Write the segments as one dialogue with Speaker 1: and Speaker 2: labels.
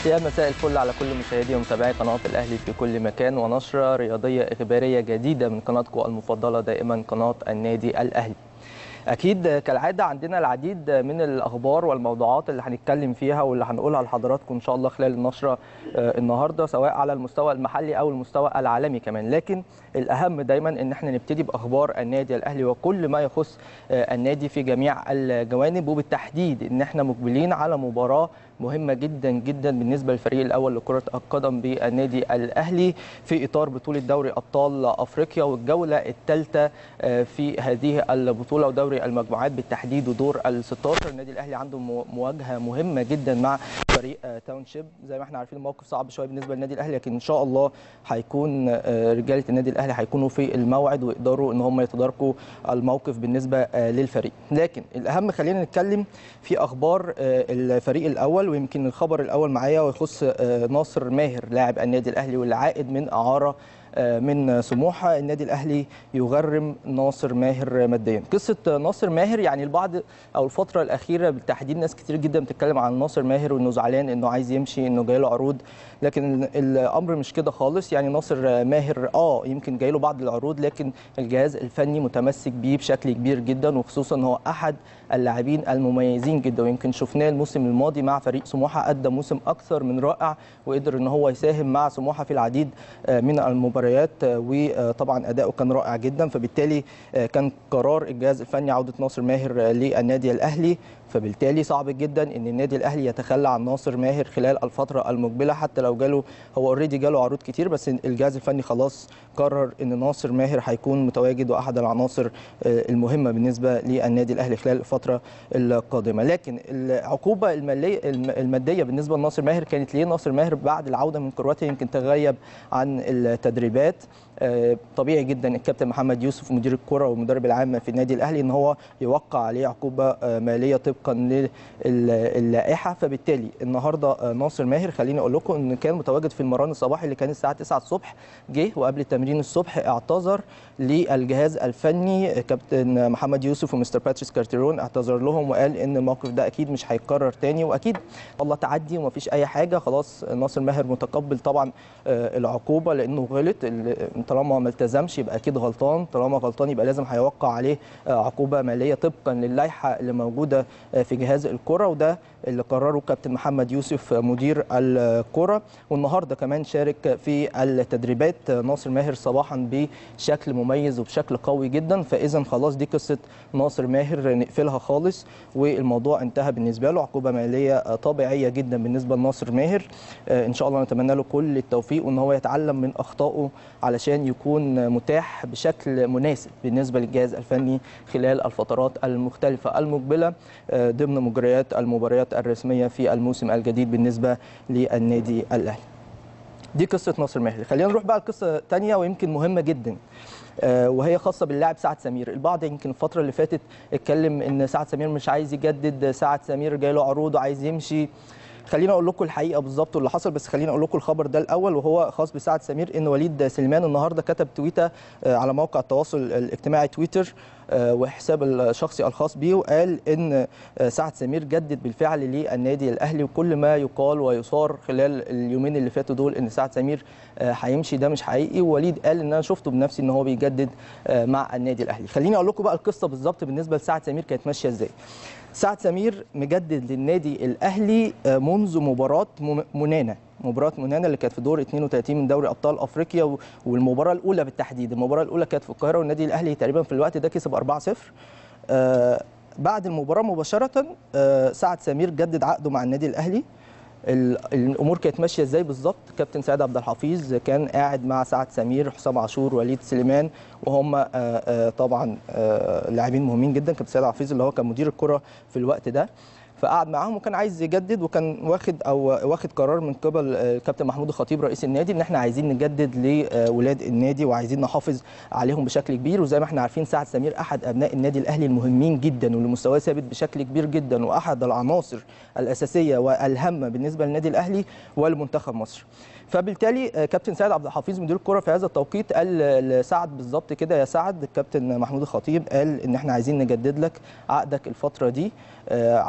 Speaker 1: يا مساء الفل على كل مشاهدي ومتابعي قناة الأهلي في كل مكان ونشرة رياضية إخبارية جديدة من قناتكم المفضلة دائما قناة النادي الأهلي اكيد كالعاده عندنا العديد من الاخبار والموضوعات اللي هنتكلم فيها واللي هنقولها لحضراتكم ان شاء الله خلال النشره النهارده سواء على المستوى المحلي او المستوى العالمي كمان لكن الاهم دايما ان احنا نبتدي باخبار النادي الاهلي وكل ما يخص النادي في جميع الجوانب وبالتحديد ان احنا مقبلين على مباراه مهمة جدا جدا بالنسبة للفريق الأول لكرة القدم بالنادي الأهلي في إطار بطولة دوري أبطال أفريقيا والجولة الثالثة في هذه البطولة ودوري المجموعات بالتحديد ودور ال 16 النادي الأهلي عنده مواجهة مهمة جدا مع فريق تاونشيب زي ما احنا عارفين الموقف صعب شوية بالنسبة للنادي الأهلي لكن إن شاء الله هيكون رجالة النادي الأهلي هيكونوا في الموعد ويقدروا إن هم يتداركوا الموقف بالنسبة للفريق لكن الأهم خلينا نتكلم في أخبار الفريق الأول ويمكن الخبر الاول معايا ويخص ناصر ماهر لاعب النادي الاهلي واللي عائد من اعاره من سموحه النادي الاهلي يغرم ناصر ماهر ماديا قصه ناصر ماهر يعني البعض او الفتره الاخيره بالتحديد ناس كتير جدا بتتكلم عن ناصر ماهر وانه زعلان انه عايز يمشي انه جاي له عروض لكن الامر مش كده خالص يعني ناصر ماهر اه يمكن جاي له بعض العروض لكن الجهاز الفني متمسك بيه بشكل كبير جدا وخصوصا ان هو احد اللاعبين المميزين جدا ويمكن شفناه الموسم الماضي مع فريق سموحه ادى موسم اكثر من رائع وقدر ان هو يساهم مع سموحه في العديد من المباريات وطبعا اداؤه كان رائع جدا فبالتالي كان قرار الجهاز الفني عوده ناصر ماهر للنادي الاهلي فبالتالي صعب جدا ان النادي الاهلي يتخلى عن ناصر ماهر خلال الفتره المقبله حتى لو جاله هو اوريدي جاله عروض كتير بس الجهاز الفني خلاص قرر ان ناصر ماهر هيكون متواجد واحد العناصر المهمه بالنسبه للنادي الاهلي خلال الفتره القادمه لكن العقوبه الماليه الماديه بالنسبه لناصر ماهر كانت ليه ناصر ماهر بعد العوده من كرواتيا يمكن تغيب عن التدريبات طبيعي جدا الكابتن محمد يوسف مدير الكره والمدرب العام في النادي الاهلي ان هو يوقع عليه عقوبه ماليه طبقا للائحه فبالتالي النهارده ناصر ماهر خليني اقول لكم ان كان متواجد في المران الصباحي اللي كان الساعه 9 الصبح جه وقبل التمرين الصبح اعتذر للجهاز الفني كابتن محمد يوسف ومستر باتريس كارتيرون اعتذر لهم وقال ان الموقف ده اكيد مش هيتكرر تاني واكيد الله تعدي ومفيش اي حاجه خلاص ناصر ماهر متقبل طبعا العقوبه لانه غلط طالما ما التزمش يبقى اكيد غلطان طالما غلطان يبقى لازم هيوقع عليه عقوبه ماليه طبقا للائحه اللي موجوده في جهاز الكره وده اللي قرره كابتن محمد يوسف مدير الكره والنهارده كمان شارك في التدريبات ناصر ماهر صباحا بشكل مميز وبشكل قوي جدا فاذا خلاص دي قصه ناصر ماهر نقفلها خالص والموضوع انتهى بالنسبه له عقوبه ماليه طبيعيه جدا بالنسبه لناصر ماهر ان شاء الله نتمنى له كل التوفيق وان هو يتعلم من اخطائه علشان يكون متاح بشكل مناسب بالنسبه للجهاز الفني خلال الفترات المختلفه المقبله ضمن مجريات المباريات الرسميه في الموسم الجديد بالنسبه للنادي الاهلي. دي قصه ناصر ماهر، خلينا نروح بقى لقصه ثانيه ويمكن مهمه جدا. وهي خاصه باللاعب سعد سمير، البعض يمكن الفتره اللي فاتت اتكلم ان سعد سمير مش عايز يجدد، سعد سمير جاي له عروض وعايز يمشي. خليني اقول لكم الحقيقه بالظبط واللي حصل بس خليني اقول لكم الخبر ده الاول وهو خاص بسعد سمير ان وليد سليمان النهارده كتب تويته على موقع التواصل الاجتماعي تويتر وحساب الشخصي الخاص بيه وقال ان سعد سمير جدد بالفعل للنادي الاهلي وكل ما يقال ويصار خلال اليومين اللي فاتوا دول ان سعد سمير هيمشي ده مش حقيقي ووليد قال ان انا شفته بنفسي ان هو بيجدد مع النادي الاهلي خليني اقول لكم بقى القصه بالظبط بالنسبه لسعد سمير كانت ماشيه ازاي سعد سمير مجدد للنادي الاهلي منذ مباراه منانا مباراه منانا اللي كانت في دور 32 من دوري ابطال افريقيا والمباراه الاولى بالتحديد المباراه الاولى كانت في القاهره والنادي الاهلي تقريبا في الوقت ده كسب 4-0 آه بعد المباراه مباشره آه سعد سمير جدد عقده مع النادي الاهلي الامور كانت ماشيه ازاي بالظبط كابتن سعد عبد الحفيظ كان قاعد مع سعد سمير حسام عاشور وليد سليمان وهم طبعا لاعبين مهمين جدا كابتن سعد عبد الحفيظ اللي هو كان مدير الكره في الوقت ده فقعد معاهم وكان عايز يجدد وكان واخد او واخد قرار من قبل الكابتن محمود الخطيب رئيس النادي ان احنا عايزين نجدد لاولاد النادي وعايزين نحافظ عليهم بشكل كبير وزي ما احنا عارفين سعد سمير احد ابناء النادي الاهلي المهمين جدا واللي مستواه ثابت بشكل كبير جدا واحد العناصر الاساسيه والهامه بالنسبه للنادي الاهلي ولمنتخب مصر. فبالتالي كابتن سعد عبد الحفيظ مدير الكره في هذا التوقيت قال لسعد بالظبط كده يا سعد الكابتن محمود الخطيب قال ان احنا عايزين نجدد لك عقدك الفتره دي علشان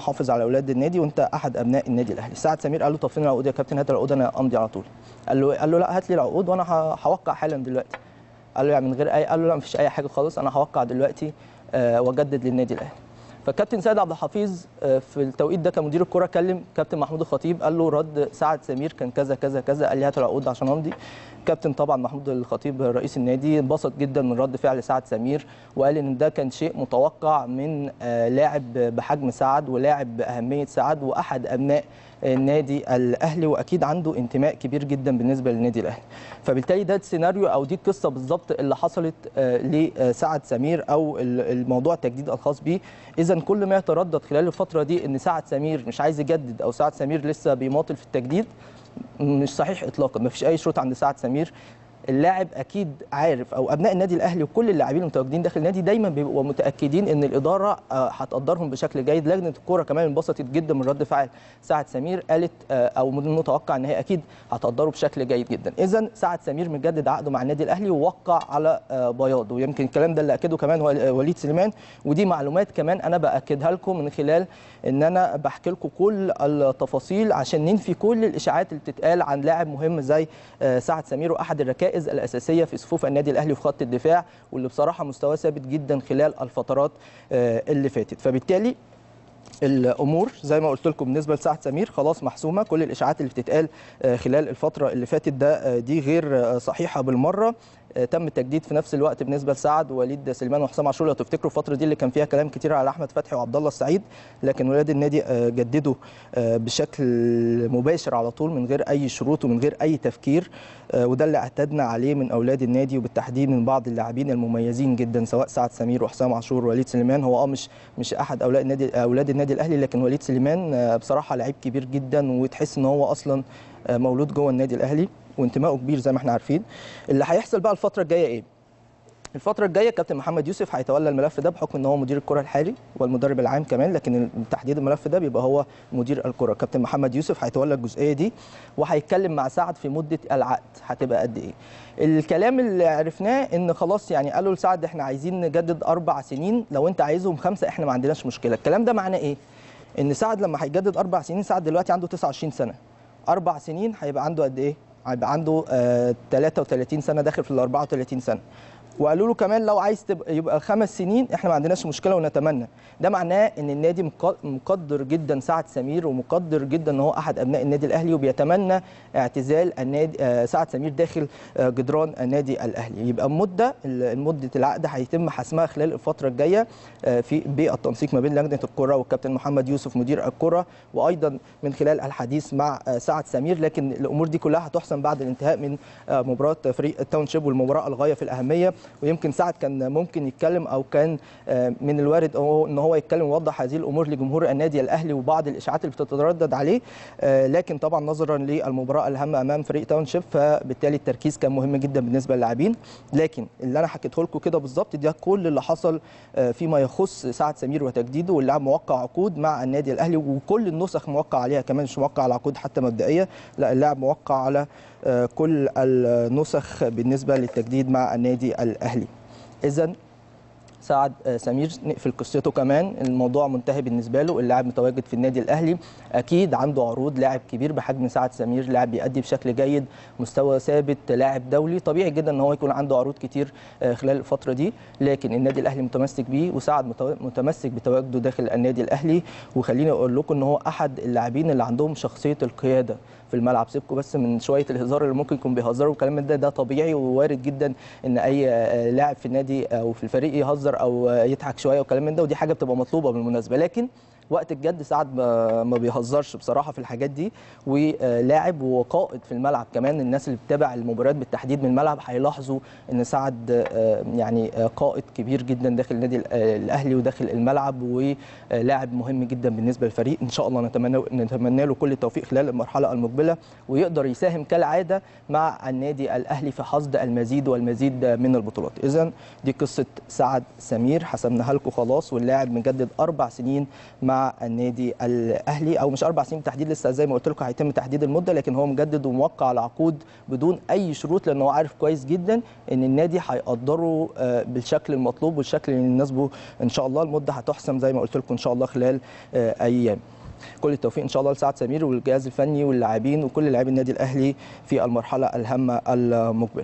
Speaker 1: حافظ على اولاد النادي وانت احد ابناء النادي الاهلي سعد سمير قال له طب فين العقود يا كابتن هات العقود انا امضي على طول قال له قال له لا هات لي العقود وانا ه- هوقع حالا دلوقتي قال له يعني من غير اي قال له لا مفيش اي حاجه خالص انا هوقع دلوقتي آه، واجدد للنادي الاهلي فالكابتن سيد عبد الحفيظ آه، في التوقيت ده كمدير الكره كلم كابتن محمود الخطيب قال له رد سعد سمير كان كذا كذا كذا قال لي هات العقود عشان امضي كابتن طبعا محمود الخطيب رئيس النادي انبسط جدا من رد فعل سعد سمير وقال ان ده كان شيء متوقع من آه، لاعب بحجم سعد ولاعب باهميه سعد واحد ابناء النادي الاهلي واكيد عنده انتماء كبير جدا بالنسبه للنادي الاهلي فبالتالي ده السيناريو او دي القصه بالظبط اللي حصلت آه، لسعد سمير او ال- الموضوع التجديد الخاص بيه اذا كل ما يتردد خلال الفتره دي ان سعد سمير مش عايز يجدد او سعد سمير لسه بيماطل في التجديد مش صحيح اطلاقا ما فيش اي شروط عند سعد سمير اللاعب اكيد عارف او ابناء النادي الاهلي وكل اللاعبين المتواجدين داخل النادي دايما بيبقوا متاكدين ان الاداره آه، هتقدرهم بشكل جيد لجنه الكوره كمان انبسطت جدا من رد فعل سعد سمير قالت آه، او من المتوقع ان هي اكيد هتقدره بشكل جيد جدا اذا سعد سمير مجدد عقده مع النادي الاهلي ووقع على آه، بياض ويمكن الكلام ده اللي اكده كمان ول- وليد سليمان ودي معلومات كمان انا باكدها لكم من خلال ان انا بحكي لكم كل التفاصيل عشان ننفي كل الاشاعات اللي بتتقال عن لاعب مهم زي آه، سعد سمير واحد الركائز الاساسيه في صفوف النادي الاهلي في خط الدفاع واللي بصراحه مستواه ثابت جدا خلال الفترات آه، اللي فاتت فبالتالي الامور زي ما قلت لكم بالنسبه لسعد سمير خلاص محسومه كل الاشاعات اللي بتتقال آه، خلال الفتره اللي فاتت ده آه، دي غير آه، صحيحه بالمره آه، تم التجديد في نفس الوقت بالنسبه لسعد ووليد سليمان وحسام عاشور لو تفتكروا الفتره دي اللي كان فيها كلام كتير على احمد فتحي وعبد الله السعيد لكن ولاد النادي آه، جددوا آه، بشكل مباشر على طول من غير اي شروط ومن غير اي تفكير آه، وده اللي اعتدنا عليه من اولاد النادي وبالتحديد من بعض اللاعبين المميزين جدا سواء سعد سمير وحسام عاشور ووليد سليمان هو اه مش مش احد اولاد النادي اولاد النادي الاهلي لكن وليد سليمان آه، بصراحه لعيب كبير جدا وتحس ان هو اصلا آه، مولود جوه النادي الاهلي وانتمائه كبير زي ما احنا عارفين اللي هيحصل بقى الفتره الجايه ايه الفترة الجاية كابتن محمد يوسف هيتولى الملف ده بحكم ان هو مدير الكرة الحالي والمدرب العام كمان لكن تحديد الملف ده بيبقى هو مدير الكرة كابتن محمد يوسف هيتولى الجزئية دي وهيتكلم مع سعد في مدة العقد هتبقى قد ايه الكلام اللي عرفناه ان خلاص يعني قالوا لسعد احنا عايزين نجدد اربع سنين لو انت عايزهم خمسة احنا ما عندناش مشكلة الكلام ده معناه ايه ان سعد لما هيجدد اربع سنين سعد دلوقتي عنده 29 سنة اربع سنين هيبقى عنده قد ايه هيبقى عنده آه 33 سنة داخل في ال 34 سنة وقالوا له كمان لو عايز تبقى يبقى خمس سنين احنا ما عندناش مشكله ونتمنى ده معناه ان النادي مق- مقدر جدا سعد سمير ومقدر جدا ان هو احد ابناء النادي الاهلي وبيتمنى اعتزال النادي آه، سعد سمير داخل آه، جدران النادي الاهلي يبقى مده مده العقد هيتم حسمها خلال الفتره الجايه آه، في بالتنسيق ما بين لجنه الكره والكابتن محمد يوسف مدير الكره وايضا من خلال الحديث مع آه، سعد سمير لكن الامور دي كلها هتحسم بعد الانتهاء من آه، مباراه فريق التاونشيب والمباراه الغايه في الاهميه ويمكن سعد كان ممكن يتكلم او كان آه، من الوارد هو- ان هو يتكلم ويوضح هذه الامور لجمهور النادي الاهلي وبعض الاشاعات اللي بتتردد عليه آه، لكن طبعا نظرا للمباراه الهامه امام فريق تاونشيب فبالتالي التركيز كان مهم جدا بالنسبه للاعبين لكن اللي انا حكيته لكم كده بالظبط ده كل اللي حصل آه، فيما يخص سعد سمير وتجديده واللاعب موقع عقود مع النادي الاهلي وكل النسخ موقع عليها كمان مش موقع على عقود حتى مبدئيه لا اللاعب موقع على آه، كل النسخ بالنسبه للتجديد مع النادي الاهلي اذا سعد آه، سمير نقفل قصته كمان الموضوع منتهي بالنسبه له اللاعب متواجد في النادي الاهلي اكيد عنده عروض لاعب كبير بحجم سعد سمير لاعب بيأدي بشكل جيد مستوى ثابت لاعب دولي طبيعي جدا ان هو يكون عنده عروض كتير آه، خلال الفتره دي لكن النادي الاهلي متمسك بيه وسعد متو- متمسك بتواجده داخل النادي الاهلي وخليني اقول لكم ان هو احد اللاعبين اللي عندهم شخصيه القياده في الملعب سيبكم بس من شويه الهزار اللي ممكن يكون بيهزروا والكلام من ده ده طبيعي ووارد جدا ان اي آه، لاعب في النادي او في الفريق يهزر او آه، يضحك شويه وكلام من ده ودي حاجه بتبقى مطلوبه بالمناسبه لكن وقت الجد سعد ما ما بيهزرش بصراحه في الحاجات دي ولاعب وقائد في الملعب كمان الناس اللي بتتابع المباريات بالتحديد من الملعب هيلاحظوا ان سعد آه، يعني آه، قائد كبير جدا داخل النادي ال- آه، الاهلي وداخل الملعب ولاعب مهم جدا بالنسبه للفريق ان شاء الله نتمنى نتمنى له كل التوفيق خلال المرحله المقبله ويقدر يساهم كالعاده مع النادي الاهلي في حصد المزيد والمزيد من البطولات اذا دي قصه سعد سمير حسمناها لكم خلاص واللاعب مجدد اربع سنين مع مع النادي الاهلي او مش اربع سنين بالتحديد لسه زي ما قلت لكم هيتم تحديد المده لكن هو مجدد وموقع على عقود بدون اي شروط لان هو عارف كويس جدا ان النادي هيقدره بالشكل المطلوب والشكل اللي يناسبه ان شاء الله المده هتحسم زي ما قلت لكم ان شاء الله خلال ايام كل التوفيق ان شاء الله لسعد سمير والجهاز الفني واللاعبين وكل لاعبي النادي الاهلي في المرحله الهامه المقبله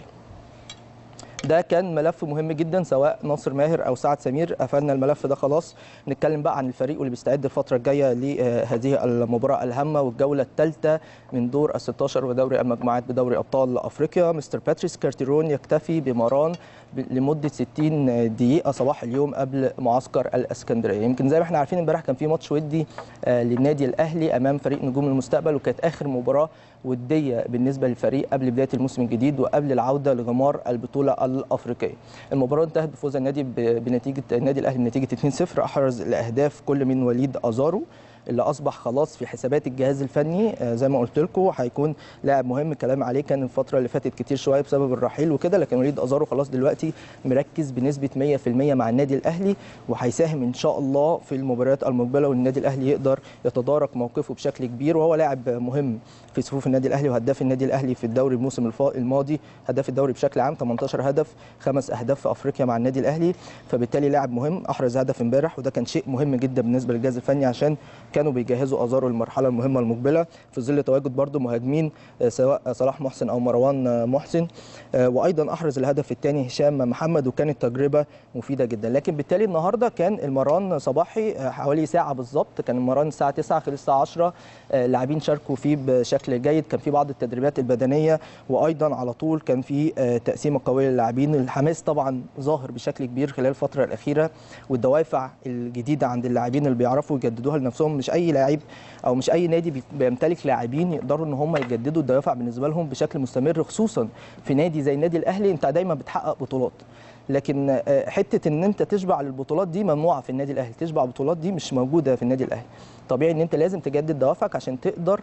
Speaker 1: ده كان ملف مهم جدا سواء ناصر ماهر او سعد سمير قفلنا الملف ده خلاص نتكلم بقى عن الفريق واللي بيستعد الفتره الجايه لهذه المباراه الهامه والجوله الثالثه من دور ال 16 ودوري المجموعات بدوري ابطال افريقيا مستر باتريس كارتيرون يكتفي بمران لمده 60 دقيقه صباح اليوم قبل معسكر الاسكندريه يمكن زي ما احنا عارفين امبارح كان في ماتش ودي للنادي الاهلي امام فريق نجوم المستقبل وكانت اخر مباراه وديه بالنسبه للفريق قبل بدايه الموسم الجديد وقبل العوده لغمار البطوله الافريقيه. المباراه انتهت بفوز النادي بنتيجه النادي الاهلي بنتيجه 2-0 احرز الاهداف كل من وليد ازارو اللي اصبح خلاص في حسابات الجهاز الفني زي ما قلت لكم هيكون لاعب مهم كلام عليه كان الفتره اللي فاتت كتير شويه بسبب الرحيل وكده لكن وليد ازارو خلاص دلوقتي مركز بنسبه 100% مع النادي الاهلي وهيساهم ان شاء الله في المباريات المقبله والنادي الاهلي يقدر يتدارك موقفه بشكل كبير وهو لاعب مهم في صفوف النادي الاهلي وهداف النادي الاهلي في الدوري الموسم الماضي هداف الدوري بشكل عام 18 هدف خمس اهداف في افريقيا مع النادي الاهلي فبالتالي لاعب مهم احرز هدف امبارح وده كان شيء مهم جدا بالنسبه للجهاز الفني عشان كانوا بيجهزوا ازارو المرحله المهمه المقبله في ظل تواجد برضو مهاجمين سواء صلاح محسن او مروان محسن وايضا احرز الهدف الثاني هشام محمد وكانت تجربه مفيده جدا لكن بالتالي النهارده كان المران صباحي حوالي ساعه بالظبط كان المران الساعه 9 خلال الساعه 10 لاعبين شاركوا فيه بشكل جيد كان في بعض التدريبات البدنيه وايضا على طول كان في تقسيمه قويه للاعبين الحماس طبعا ظاهر بشكل كبير خلال الفتره الاخيره والدوافع الجديده عند اللاعبين اللي بيعرفوا يجددوها لنفسهم مش اي لاعب او مش اي نادي بيمتلك لاعبين يقدروا ان هم يجددوا الدوافع بالنسبه لهم بشكل مستمر خصوصا في نادي زي النادي الاهلي انت دايما بتحقق بطولات لكن حته ان انت تشبع للبطولات دي ممنوعه في النادي الاهلي تشبع بطولات دي مش موجوده في النادي الاهلي طبيعي ان انت لازم تجدد دوافعك عشان تقدر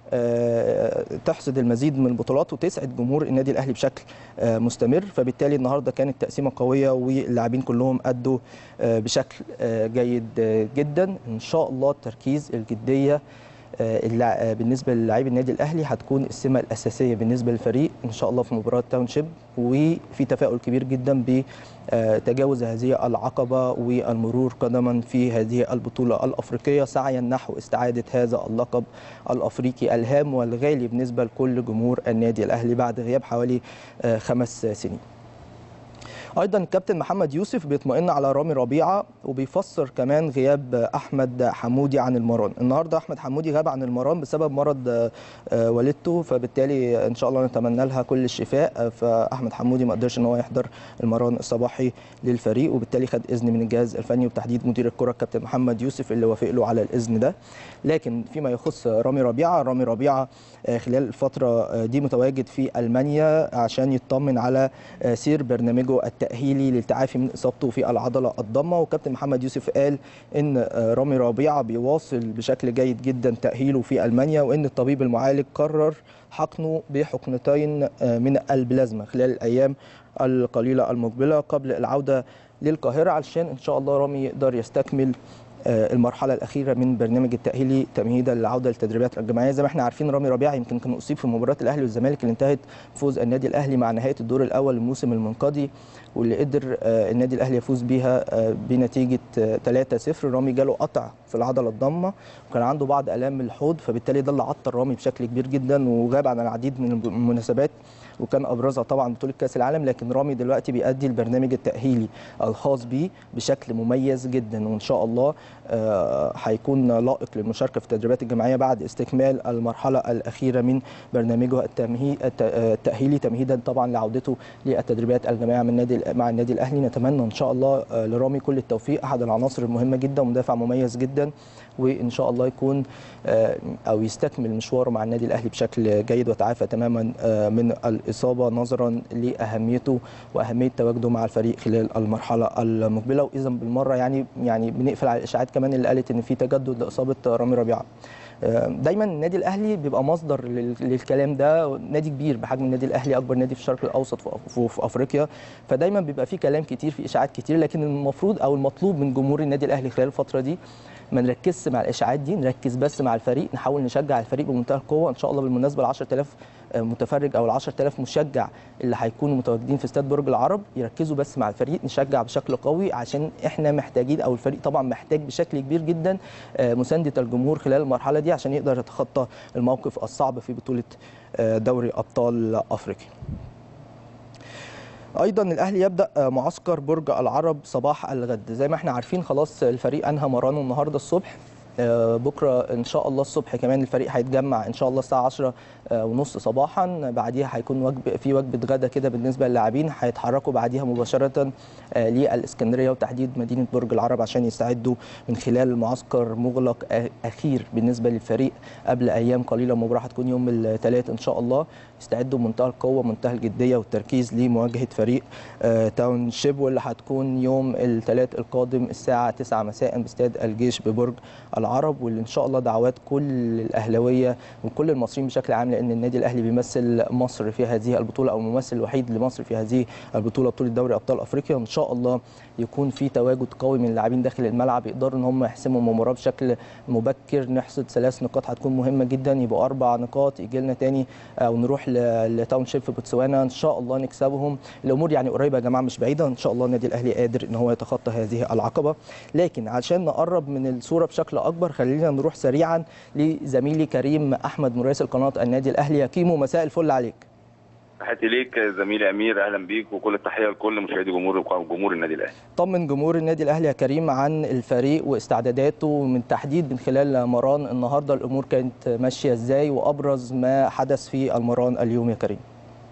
Speaker 1: تحصد المزيد من البطولات وتسعد جمهور النادي الاهلي بشكل مستمر فبالتالي النهارده كانت تقسيمه قويه واللاعبين كلهم ادوا بشكل جيد جدا ان شاء الله التركيز الجديه بالنسبه للاعبي النادي الاهلي هتكون السمه الاساسيه بالنسبه للفريق ان شاء الله في مباراه تاونشيب وفي تفاؤل كبير جدا بتجاوز هذه العقبه والمرور قدما في هذه البطوله الافريقيه سعيا نحو استعاده هذا اللقب الافريقي الهام والغالي بالنسبه لكل جمهور النادي الاهلي بعد غياب حوالي خمس سنين. ايضا الكابتن محمد يوسف بيطمئن على رامي ربيعه وبيفسر كمان غياب احمد حمودي عن المران النهارده احمد حمودي غاب عن المران بسبب مرض والدته فبالتالي ان شاء الله نتمنى لها كل الشفاء فاحمد حمودي ما قدرش ان هو يحضر المران الصباحي للفريق وبالتالي خد اذن من الجهاز الفني وبتحديد مدير الكره الكابتن محمد يوسف اللي وافق له على الاذن ده لكن فيما يخص رامي ربيعه رامي ربيعه خلال الفتره دي متواجد في المانيا عشان يطمن على سير برنامجه التاهيلي للتعافي من اصابته في العضله الضمه وكابتن محمد يوسف قال ان رامي ربيعه بيواصل بشكل جيد جدا تاهيله في المانيا وان الطبيب المعالج قرر حقنه بحقنتين من البلازما خلال الايام القليله المقبله قبل العوده للقاهره علشان ان شاء الله رامي يقدر يستكمل المرحله الاخيره من برنامج التاهيلي تمهيدا للعوده للتدريبات الجماعيه زي ما احنا عارفين رامي ربيعه يمكن كان اصيب في مباراه الاهلي والزمالك اللي انتهت بفوز النادي الاهلي مع نهايه الدور الاول الموسم المنقضي واللي قدر النادي الاهلي يفوز بيها بنتيجه 3-0 رامي جاله قطع في العضله الضمه وكان عنده بعض الام الحوض فبالتالي ده اللي عطل رامي بشكل كبير جدا وغاب عن العديد من المناسبات وكان ابرزها طبعا بطوله كاس العالم لكن رامي دلوقتي بيأدي البرنامج التاهيلي الخاص بيه بشكل مميز جدا وان شاء الله هيكون لائق للمشاركه في التدريبات الجماعيه بعد استكمال المرحله الاخيره من برنامجه التاهيلي تمهيدا طبعا لعودته للتدريبات الجماعيه من النادي مع النادي الاهلي نتمنى ان شاء الله لرامي كل التوفيق احد العناصر المهمه جدا ومدافع مميز جدا وان شاء الله يكون او يستكمل مشواره مع النادي الاهلي بشكل جيد وتعافى تماما من الاصابه نظرا لاهميته واهميه تواجده مع الفريق خلال المرحله المقبله واذا بالمره يعني يعني بنقفل على الاشاعات كمان اللي قالت ان في تجدد لاصابه رامي ربيعه دايما النادي الاهلي بيبقى مصدر للكلام ده نادي كبير بحجم النادي الاهلي اكبر نادي في الشرق الاوسط في افريقيا فدايما بيبقى في كلام كتير في اشاعات كتير لكن المفروض او المطلوب من جمهور النادي الاهلي خلال الفتره دي ما نركزش مع الاشاعات دي نركز بس مع الفريق نحاول نشجع الفريق بمنتهى القوه ان شاء الله بالمناسبه ال 10000 متفرج او ال 10000 مشجع اللي هيكونوا متواجدين في استاد برج العرب يركزوا بس مع الفريق نشجع بشكل قوي عشان احنا محتاجين او الفريق طبعا محتاج بشكل كبير جدا مسانده الجمهور خلال المرحله دي عشان يقدر يتخطى الموقف الصعب في بطوله دوري ابطال افريقيا. ايضا الاهلي يبدا معسكر برج العرب صباح الغد زي ما احنا عارفين خلاص الفريق انهى مرانه النهارده الصبح بكره ان شاء الله الصبح كمان الفريق هيتجمع ان شاء الله الساعه 10 ونص صباحا بعديها هيكون وجبه في وجبه غدا كده بالنسبه للاعبين هيتحركوا بعديها مباشره للاسكندريه وتحديد مدينه برج العرب عشان يستعدوا من خلال معسكر مغلق اخير بالنسبه للفريق قبل ايام قليله المباراه هتكون يوم الثلاث ان شاء الله يستعدوا بمنتهى القوه ومنتهى الجديه والتركيز لمواجهه فريق تاون شيب واللي هتكون يوم الثلاث القادم الساعه 9 مساء باستاد الجيش ببرج العرب واللي ان شاء الله دعوات كل الاهلاويه وكل المصريين بشكل عام لان النادي الاهلي بيمثل مصر في هذه البطوله او الممثل الوحيد لمصر في هذه البطوله بطوله دوري ابطال افريقيا وان شاء الله يكون في تواجد قوي من اللاعبين داخل الملعب يقدروا ان هم يحسموا المباراه بشكل مبكر نحصد ثلاث نقاط هتكون مهمه جدا يبقوا اربع نقاط يجي لنا تاني او نروح لتاون شيب في بوتسوانا ان شاء الله نكسبهم الامور يعني قريبه يا جماعه مش بعيده ان شاء الله النادي الاهلي قادر ان هو يتخطى هذه العقبه لكن عشان نقرب من الصوره بشكل اكبر خلينا نروح سريعا لزميلي كريم احمد مراسل قناه النادي الاهلي يا كيمو مساء الفل عليك
Speaker 2: تحياتي ليك زميلي امير اهلا بيك وكل التحيه لكل مشاهدي جمهور جمهور النادي الاهلي.
Speaker 1: طمن جمهور النادي الاهلي يا كريم عن الفريق واستعداداته من تحديد من خلال مران النهارده الامور كانت ماشيه ازاي وابرز ما حدث في المران اليوم يا كريم.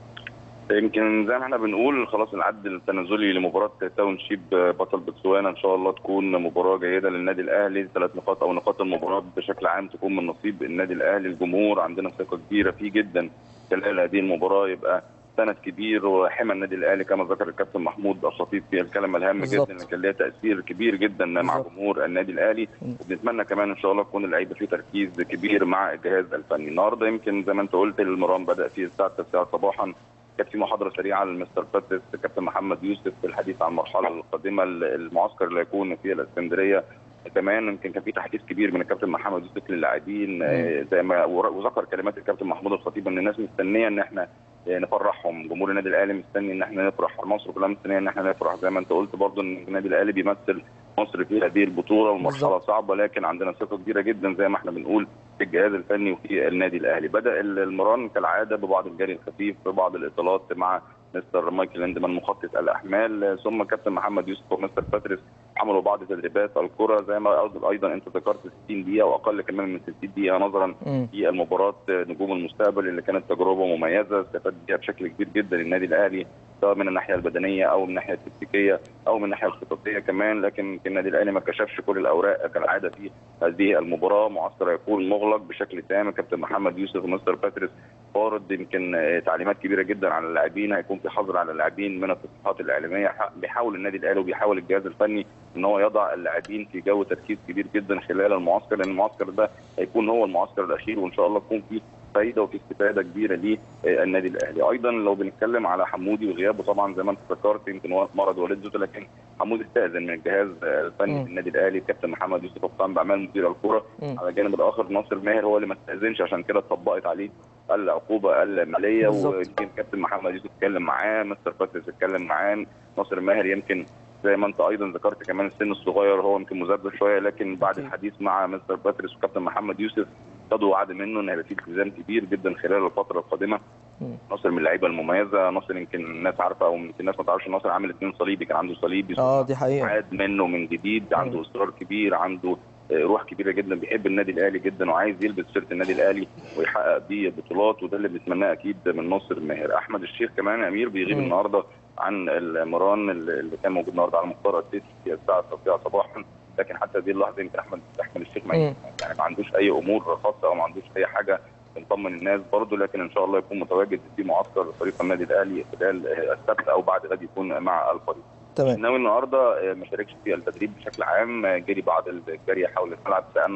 Speaker 2: يمكن زي ما احنا بنقول خلاص العد التنازلي لمباراه تاون شيب بطل بتسوانا ان شاء الله تكون مباراه جيده للنادي الاهلي ثلاث نقاط او نقاط المباراه بشكل عام تكون من نصيب النادي الاهلي الجمهور عندنا ثقه كبيره فيه جدا خلال هذه المباراه يبقى سند كبير وحمى النادي الاهلي كما ذكر الكابتن محمود الخطيب في الكلمه الهامه جدا اللي كان ليها تاثير كبير جدا مع بالزبط. جمهور النادي الاهلي وبنتمنى كمان ان شاء الله تكون اللعيبه في تركيز كبير مع الجهاز الفني النهارده يمكن زي ما انت قلت المران بدا في الساعه 9 صباحا كانت في محاضره سريعه لمستر باتريس كابتن محمد يوسف في الحديث عن المرحله القادمه المعسكر اللي هيكون في الاسكندريه كمان يمكن كان في تحديث كبير من الكابتن محمد يوسف للاعبين زي ما وذكر كلمات الكابتن محمود الخطيب ان الناس مستنيه ان احنا نفرحهم جمهور النادي الاهلي مستني ان احنا نفرح مصر كلها مستنيه ان احنا نفرح زي ما انت قلت برضو ان النادي الاهلي بيمثل مصر في هذه البطوله والمرحله صعبه لكن عندنا ثقه كبيره جدا زي ما احنا بنقول في الجهاز الفني وفي النادي الاهلي بدا المران كالعاده ببعض الجري الخفيف ببعض الاطالات مع مستر مايكل اندمان مخطط الاحمال ثم كابتن محمد يوسف ومستر باتريس عملوا بعض تدريبات الكره زي ما ايضا انت ذكرت 60 دقيقه واقل كمان من 60 دقيقه نظرا للمباراه نجوم المستقبل اللي كانت تجربه مميزه استفاد بها بشكل كبير جدا النادي الاهلي سواء من الناحيه البدنيه او من الناحيه التكتيكيه او من الناحيه الخططيه كمان لكن النادي الاهلي ما كشفش كل الاوراق كالعاده في هذه المباراه معسكر هيكون مغلق بشكل تام كابتن محمد يوسف ومستر باتريس فارض يمكن تعليمات كبيره جدا على اللاعبين هيكون في حظر على اللاعبين من التصريحات الاعلاميه بيحاول النادي الاهلي وبيحاول الجهاز الفني ان هو يضع اللاعبين في جو تركيز كبير جدا خلال المعسكر لان المعسكر ده هيكون هو المعسكر الاخير وان شاء الله تكون فيه فايده وفي استفاده كبيره للنادي الاهلي ايضا لو بنتكلم على حمودي وغيابه طبعا زي ما انت ذكرت يمكن مرض والدته لكن حمودي استاذن من الجهاز الفني للنادي الاهلي الكابتن محمد يوسف قام باعمال مدير الكره على الجانب الاخر ناصر ماهر هو اللي ما استاذنش عشان كده اتطبقت عليه العقوبه الماليه ويمكن كابتن محمد يوسف اتكلم معاه مستر باتريس اتكلم معاه ناصر ماهر يمكن زي ما انت ايضا ذكرت كمان السن الصغير هو يمكن مذبذب شويه لكن بعد الحديث مع مستر باتريس وكابتن محمد يوسف خدوا وعد منه ان هيبقى في التزام كبير جدا خلال الفتره القادمه ناصر من اللعيبه المميزه ناصر يمكن الناس عارفه او يمكن الناس ما تعرفش ناصر عامل اثنين صليبي كان عنده صليبي
Speaker 1: اه دي حقيقه
Speaker 2: عاد منه من جديد عنده اصرار كبير عنده روح كبيره جدا بيحب النادي الاهلي جدا وعايز يلبس شيرت النادي الاهلي ويحقق بيه بطولات وده اللي بنتمناه اكيد من ناصر ماهر احمد الشيخ كمان يا امير بيغيب م. النهارده عن المران اللي كان موجود النهارده على مختار السيسي في الساعه 9 صباحا لكن حتى هذه اللحظه يمكن احمد احمد الشيخ ما يعني ما عندوش اي امور خاصه او ما عندوش اي حاجه بنطمن الناس برضه لكن ان شاء الله يكون متواجد في معسكر فريق النادي الاهلي خلال السبت او بعد غد يكون مع الفريق.
Speaker 1: تمام
Speaker 2: الناوي النهارده ما شاركش في التدريب بشكل عام جري بعض الجري حول الملعب سالنا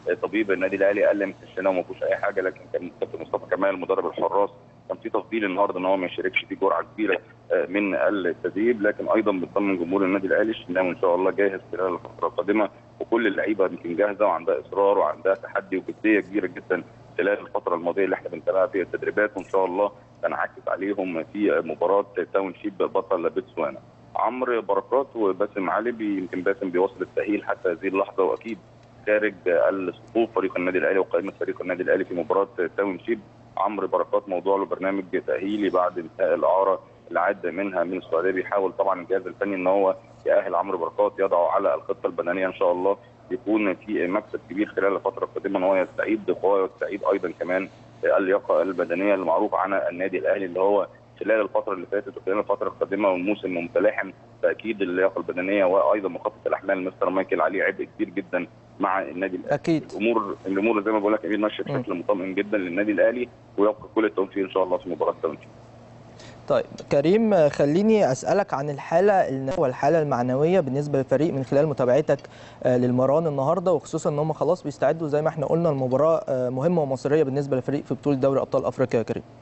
Speaker 2: طبيب النادي الاهلي قال لي مكشنا وما فيهوش اي حاجه لكن كان كابتن مصطفى كمال مدرب الحراس كان في تفضيل النهارده ان هو ما يشاركش في جرعه كبيره من التدريب لكن ايضا بنطمن جمهور النادي الاهلي الشناوي ان شاء الله جاهز خلال الفتره القادمه وكل اللعيبه يمكن جاهزه وعندها اصرار وعندها تحدي وجديه كبيره جدا خلال الفتره الماضيه اللي احنا بنتابعها فيها التدريبات وان شاء الله تنعكس عليهم في مباراه تاون شيب بطل بتسوانا. عمرو بركات وباسم علي يمكن باسم بيواصل التاهيل حتى هذه اللحظه واكيد خارج الصفوف فريق النادي الاهلي وقائمه فريق النادي الاهلي في مباراه تاون شيب عمرو بركات موضوع له برنامج تاهيلي بعد انتهاء الاعاره اللي عد منها من السعوديه بيحاول طبعا الجهاز الفني ان هو يأهل عمرو بركات يضعه على الخطه البدنيه ان شاء الله يكون في مكسب كبير خلال الفتره القادمه ان هو يستعيد قواه ويستعيد ايضا كمان اللياقه البدنيه المعروف عنها النادي الاهلي اللي هو خلال الفتره اللي فاتت وخلال الفتره القادمه والموسم ممتلحم تاكيد اللياقه البدنيه وايضا مخطط الاحمال مستر مايكل عليه عبء كبير جدا مع النادي الاهلي
Speaker 1: اكيد
Speaker 2: الامور الامور زي ما بقول لك امير ماشيه بشكل مطمئن جدا للنادي الاهلي ويبقى كل التوفيق ان شاء الله في مباراه التونسي
Speaker 1: طيب كريم خليني اسالك عن الحاله والحاله المعنويه بالنسبه للفريق من خلال متابعتك للمران النهارده وخصوصا ان هم خلاص بيستعدوا زي ما احنا قلنا المباراه مهمه ومصيريه بالنسبه للفريق في بطوله دوري ابطال افريقيا يا كريم.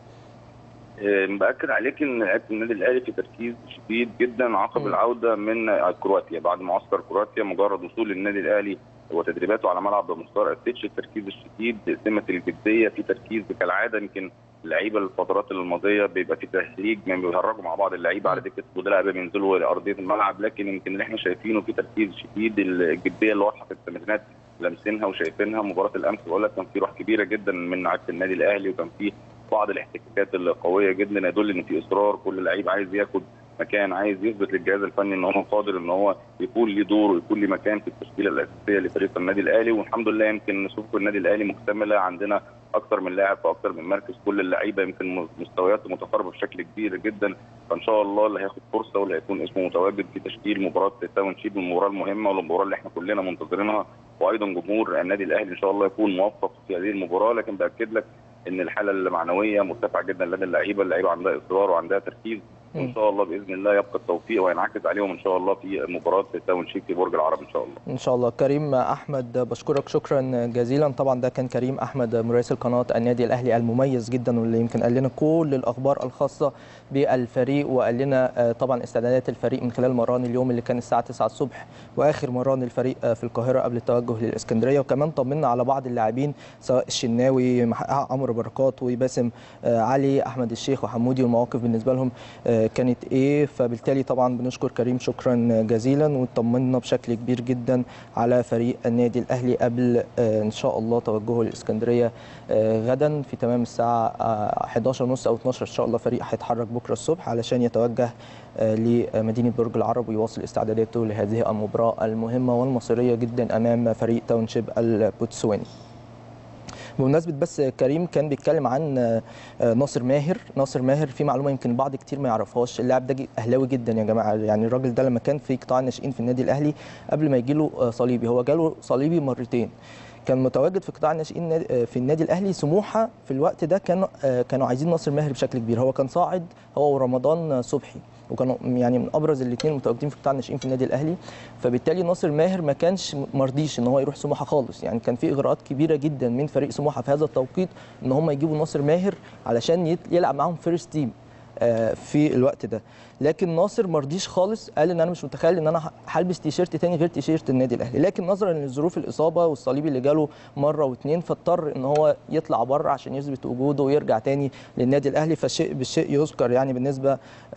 Speaker 2: باكد عليك ان لعيبه النادي الاهلي في تركيز شديد جدا عقب م. العوده من كرواتيا بعد معسكر كرواتيا مجرد وصول النادي الاهلي وتدريباته على ملعب مختار التتش التركيز الشديد سمه الجديه في تركيز كالعاده يمكن اللعيبه الفترات الماضيه بيبقى في تهريج ما بيهرجوا مع بعض اللعيبه على دكه البدلاء قبل ما ينزلوا لارضيه الملعب لكن يمكن اللي احنا شايفينه في تركيز شديد الجديه اللي واضحه في التمرينات لامسينها وشايفينها مباراه الامس بقول لك كان في روح كبيره جدا من لعيبه النادي الاهلي وكان في بعض الاحتكاكات القويه جدا يدل ان في اصرار كل لعيب عايز ياخد مكان عايز يثبت للجهاز الفني ان هو قادر ان هو يكون له دور ويكون له مكان في التشكيله الاساسيه لفريق النادي الاهلي والحمد لله يمكن صفوف النادي الاهلي مكتمله عندنا اكثر من لاعب في اكثر من مركز كل اللعيبه يمكن مستويات متقاربه بشكل كبير جدا فان شاء الله اللي هياخد فرصه واللي هيكون اسمه متواجد في تشكيل مباراه تاون شيب المباراه المهمه والمباراه اللي احنا كلنا منتظرينها وايضا جمهور النادي الاهلي ان شاء الله يكون موفق في هذه المباراه لكن باكد لك ان الحاله المعنويه مرتفعه جدا لدى اللعيبه، اللعيبه عندها اصرار وعندها تركيز وان شاء الله باذن الله يبقى التوفيق وينعكس عليهم ان شاء الله في مباراه تاون شيك في برج العرب ان شاء الله.
Speaker 1: ان شاء الله كريم احمد بشكرك شكرا جزيلا طبعا ده كان كريم احمد مراسل قناه النادي الاهلي المميز جدا واللي يمكن قال لنا كل الاخبار الخاصه بالفريق وقال لنا طبعا استعدادات الفريق من خلال مران اليوم اللي كان الساعه 9 الصبح واخر مران الفريق في القاهره قبل التوجه للاسكندريه وكمان طمنا على بعض اللاعبين سواء الشناوي عمرو بركات وباسم علي احمد الشيخ وحمودي والمواقف بالنسبه لهم كانت ايه فبالتالي طبعا بنشكر كريم شكرا جزيلا وطمنا بشكل كبير جدا على فريق النادي الاهلي قبل ان شاء الله توجهه للاسكندريه غدا في تمام الساعه 11 ونص او 12 ان شاء الله فريق هيتحرك بكره الصبح علشان يتوجه لمدينه برج العرب ويواصل استعداداته لهذه المباراه المهمه والمصيريه جدا امام فريق تاونشيب البوتسواني بمناسبه بس كريم كان بيتكلم عن ناصر ماهر ناصر ماهر في معلومه يمكن البعض كتير ما يعرفهاش اللاعب ده اهلاوي جدا يا جماعه يعني الراجل ده لما كان في قطاع الناشئين في النادي الاهلي قبل ما يجي له صليبي هو جاله صليبي مرتين كان متواجد في قطاع الناشئين في النادي الاهلي سموحه في الوقت ده كانوا كانوا عايزين ناصر ماهر بشكل كبير هو كان صاعد هو ورمضان صبحي وكانوا يعني من ابرز الاثنين المتواجدين في قطاع الناشئين في النادي الاهلي فبالتالي ناصر ماهر ما كانش مرضيش ان هو يروح سموحه خالص يعني كان في اغراءات كبيره جدا من فريق سموحه في هذا التوقيت ان هم يجيبوا ناصر ماهر علشان يلعب معاهم فيرست تيم في الوقت ده لكن ناصر مرضيش خالص قال ان انا مش متخيل ان انا هلبس تيشيرت تاني غير تيشيرت النادي الاهلي لكن نظرا لظروف الاصابه والصليبي اللي جاله مره واثنين فاضطر ان هو يطلع بره عشان يثبت وجوده ويرجع تاني للنادي الاهلي فالشيء بالشيء يذكر يعني بالنسبه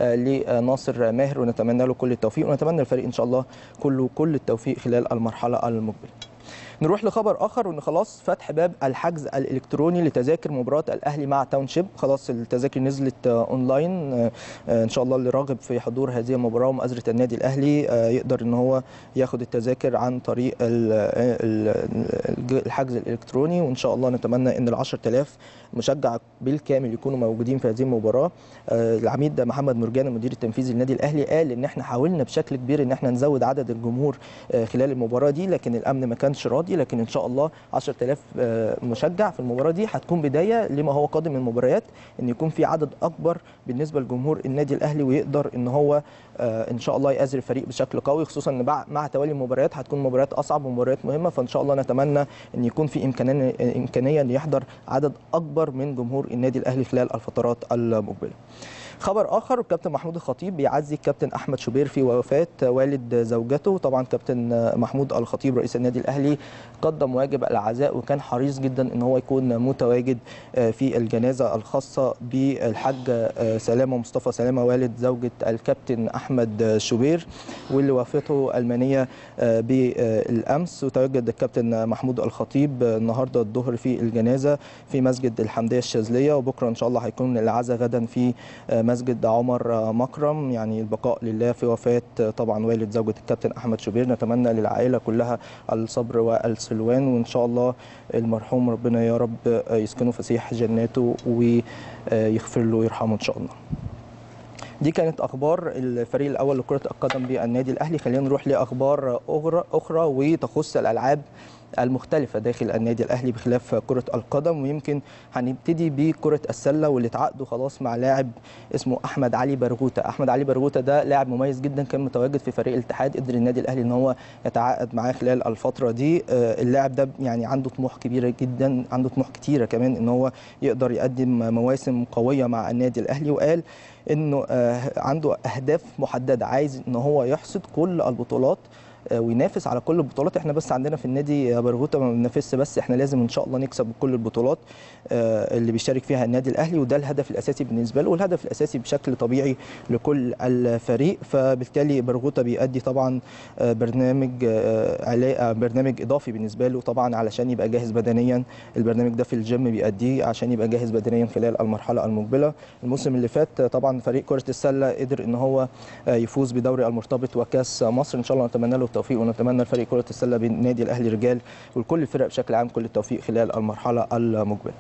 Speaker 1: لناصر ماهر ونتمنى له كل التوفيق ونتمنى للفريق ان شاء الله كله كل التوفيق خلال المرحله المقبله نروح لخبر اخر وان خلاص فتح باب الحجز الالكتروني لتذاكر مباراه الاهلي مع تاونشيب خلاص التذاكر نزلت اونلاين ان شاء الله اللي راغب في حضور هذه المباراه ومؤازره النادي الاهلي يقدر ان هو ياخد التذاكر عن طريق الحجز الالكتروني وان شاء الله نتمنى ان ال 10000 مشجع بالكامل يكونوا موجودين في هذه المباراه العميد محمد مرجان المدير التنفيذي للنادي الاهلي قال ان احنا حاولنا بشكل كبير ان احنا نزود عدد الجمهور خلال المباراه دي لكن الامن ما كانش راضي دي لكن ان شاء الله 10000 آه، مشجع في المباراه دي هتكون بدايه لما هو قادم من المباريات ان يكون في عدد اكبر بالنسبه لجمهور النادي الاهلي ويقدر ان هو آه، ان شاء الله يأزر الفريق بشكل قوي خصوصا ان بع- مع توالي المباريات هتكون مباريات اصعب ومباريات مهمه فان شاء الله نتمنى ان يكون في امكانيه امكانيه ان يحضر عدد اكبر من جمهور النادي الاهلي خلال الفترات المقبله. خبر اخر الكابتن محمود الخطيب بيعزي الكابتن احمد شوبير في وفاه والد زوجته طبعا كابتن محمود الخطيب رئيس النادي الاهلي قدم واجب العزاء وكان حريص جدا ان هو يكون متواجد في الجنازه الخاصه بالحاج سلامه مصطفى سلامه والد زوجه الكابتن احمد شوبير واللي وافته المنيه بالامس وتواجد الكابتن محمود الخطيب النهارده الظهر في الجنازه في مسجد الحمديه الشاذليه وبكره ان شاء الله هيكون العزاء غدا في مسجد عمر مكرم يعني البقاء لله في وفاه طبعا والد زوجة الكابتن احمد شوبير نتمنى للعائله كلها الصبر والسلوان وان شاء الله المرحوم ربنا يا رب يسكنه فسيح جناته ويغفر له ويرحمه ان شاء الله دي كانت اخبار الفريق الاول لكره القدم بالنادي الاهلي خلينا نروح لاخبار اخرى اخرى وتخص الالعاب المختلفة داخل النادي الأهلي بخلاف كرة القدم ويمكن هنبتدي بكرة السلة واللي اتعاقدوا خلاص مع لاعب اسمه أحمد علي برغوتة أحمد علي برغوتة ده لاعب مميز جدا كان متواجد في فريق الاتحاد قدر النادي الأهلي إن هو يتعاقد معاه خلال الفترة دي اللاعب ده يعني عنده طموح كبيرة جدا عنده طموح كتيرة كمان إن هو يقدر يقدم مواسم قوية مع النادي الأهلي وقال انه عنده اهداف محدده عايز ان هو يحصد كل البطولات وينافس على كل البطولات احنا بس عندنا في النادي برغوثه ما بننافسش بس احنا لازم ان شاء الله نكسب كل البطولات اللي بيشارك فيها النادي الاهلي وده الهدف الاساسي بالنسبه له والهدف الاساسي بشكل طبيعي لكل الفريق فبالتالي برغوثه بيأدي طبعا برنامج برنامج اضافي بالنسبه له طبعا علشان يبقى جاهز بدنيا البرنامج ده في الجيم بيأديه عشان يبقى جاهز بدنيا خلال المرحله المقبله الموسم اللي فات طبعا فريق كره السله قدر ان هو يفوز بدوري المرتبط وكاس مصر ان شاء الله نتمنى له التوفيق ونتمنى لفريق كره السله بالنادي الاهلي رجال ولكل الفرق بشكل عام كل التوفيق خلال المرحله المقبله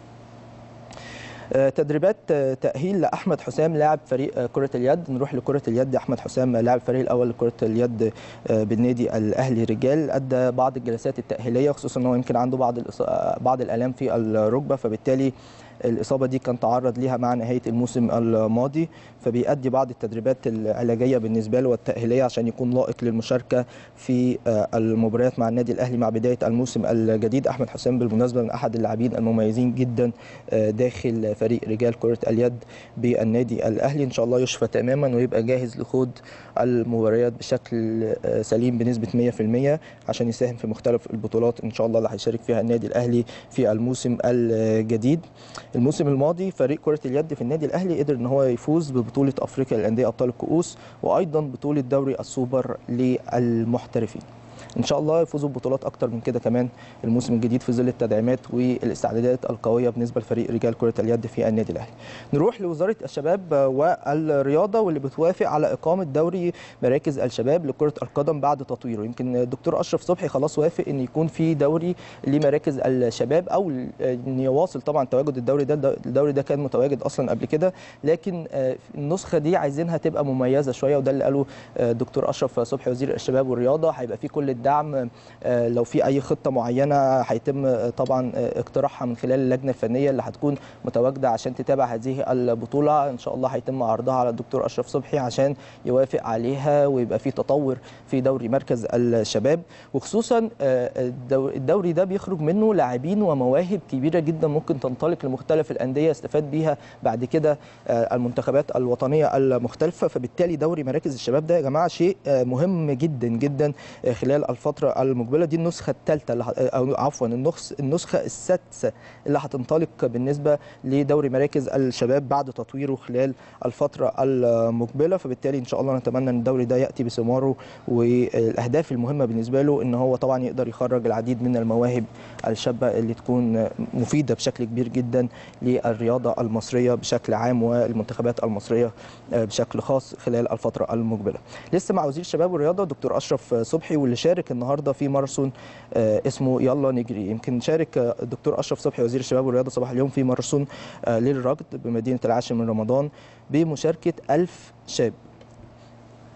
Speaker 1: تدريبات تأهيل لأحمد حسام لاعب فريق كرة اليد نروح لكرة اليد أحمد حسام لاعب الفريق الأول لكرة اليد بالنادي الأهلي رجال أدى بعض الجلسات التأهيلية خصوصا أنه يمكن عنده بعض بعض الآلام في الركبة فبالتالي الاصابه دي كان تعرض ليها مع نهايه الموسم الماضي فبيأدي بعض التدريبات العلاجيه بالنسبه له والتاهيليه عشان يكون لائق للمشاركه في المباريات مع النادي الاهلي مع بدايه الموسم الجديد احمد حسام بالمناسبه من احد اللاعبين المميزين جدا داخل فريق رجال كره اليد بالنادي الاهلي ان شاء الله يشفى تماما ويبقى جاهز لخوض المباريات بشكل سليم بنسبه 100% عشان يساهم في مختلف البطولات ان شاء الله اللي هيشارك فيها النادي الاهلي في الموسم الجديد الموسم الماضي فريق كره اليد في النادي الاهلي قدر ان هو يفوز ببطوله افريقيا للانديه ابطال الكؤوس وايضا بطوله دوري السوبر للمحترفين ان شاء الله يفوزوا ببطولات اكتر من كده كمان الموسم الجديد في ظل التدعيمات والاستعدادات القويه بالنسبه لفريق رجال كره اليد في النادي الاهلي نروح لوزاره الشباب والرياضه واللي بتوافق على اقامه دوري مراكز الشباب لكره القدم بعد تطويره يمكن الدكتور اشرف صبحي خلاص وافق ان يكون في دوري لمراكز الشباب او ان يواصل طبعا تواجد الدوري ده الدوري ده كان متواجد اصلا قبل كده لكن النسخه دي عايزينها تبقى مميزه شويه وده اللي قاله الدكتور اشرف صبحي وزير الشباب والرياضه هيبقى في كل الدعم لو في اي خطه معينه هيتم طبعا اقتراحها من خلال اللجنه الفنيه اللي هتكون متواجده عشان تتابع هذه البطوله ان شاء الله هيتم عرضها على الدكتور اشرف صبحي عشان يوافق عليها ويبقى في تطور في دوري مركز الشباب وخصوصا الدوري ده بيخرج منه لاعبين ومواهب كبيره جدا ممكن تنطلق لمختلف الانديه يستفاد بيها بعد كده المنتخبات الوطنيه المختلفه فبالتالي دوري مراكز الشباب ده يا جماعه شيء مهم جدا جدا خلال الفتره المقبله دي النسخه الثالثه او عفوا النسخه السادسه اللي هتنطلق بالنسبه لدوري مراكز الشباب بعد تطويره خلال الفتره المقبله فبالتالي ان شاء الله نتمنى ان الدوري ده ياتي بثماره والاهداف المهمه بالنسبه له ان هو طبعا يقدر يخرج العديد من المواهب الشابه اللي تكون مفيده بشكل كبير جدا للرياضه المصريه بشكل عام والمنتخبات المصريه بشكل خاص خلال الفتره المقبله لسه مع وزير الشباب والرياضه دكتور اشرف صبحي واللي شارك النهارده في ماراثون اسمه يلا نجري يمكن شارك الدكتور اشرف صبحي وزير الشباب والرياضه صباح اليوم في ماراثون للركض بمدينه العاشر من رمضان بمشاركه 1000 شاب